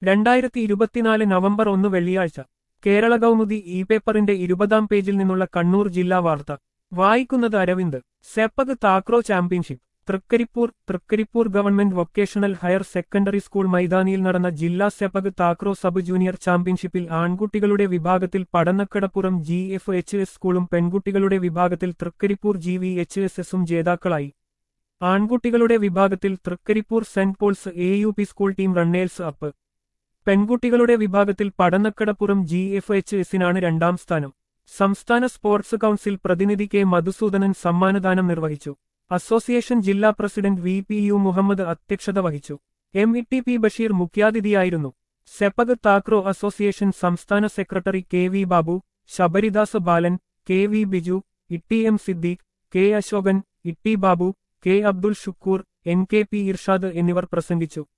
രണ്ടായിരത്തി ഇരുപത്തിനാല് നവംബർ ഒന്ന് വെള്ളിയാഴ്ച കേരള കൗമുദി ഇ പേപ്പറിന്റെ ഇരുപതാം പേജിൽ നിന്നുള്ള കണ്ണൂർ ജില്ലാ വാർത്ത വായിക്കുന്നത് Aravind sepak takraw championship Thrikaripur Thrikaripur government vocational higher secondary school മൈതാനിയിൽ നടന്ന ജില്ലാ സെപ്പക് താക്രോ സബ് ജൂനിയർ ചാമ്പ്യൻഷിപ്പിൽ ആൺകുട്ടികളുടെ വിഭാഗത്തിൽ Padannakadappuram G F H S സ്കൂളും പെൺകുട്ടികളുടെ വിഭാഗത്തിൽ Thrikaripur G V H S എസും ജേതാക്കളായി ആൺകുട്ടികളുടെ വിഭാഗത്തിൽ Thrikaripur saint Paul's A U P school team runners up പെൺകുട്ടികളുടെ വിഭാഗത്തിൽ പടന്നക്കടപ്പുറം ജി എഫ് എച്ച് എസിനാണ് രണ്ടാം സ്ഥാനം സംസ്ഥാന സ്പോർട്സ് കൗൺസിൽ പ്രതിനിധി കെ മധുസൂദനൻ സമ്മാനദാനം നിർവഹിച്ചു അസോസിയേഷൻ ജില്ലാ president V P U Muhammad അധ്യക്ഷത വഹിച്ചു M E T P Basheer മുഖ്യാതിഥിയായിരുന്നു സെപ്പക് താക്രോ അസോസിയേഷൻ സംസ്ഥാന secretary K V Babu Sabaridas Balan K V Biju Itti M Siddique K Asokan Itti Babu K Abdul Shukkur N K P Irshad എന്നിവർ പ്രസംഗിച്ചു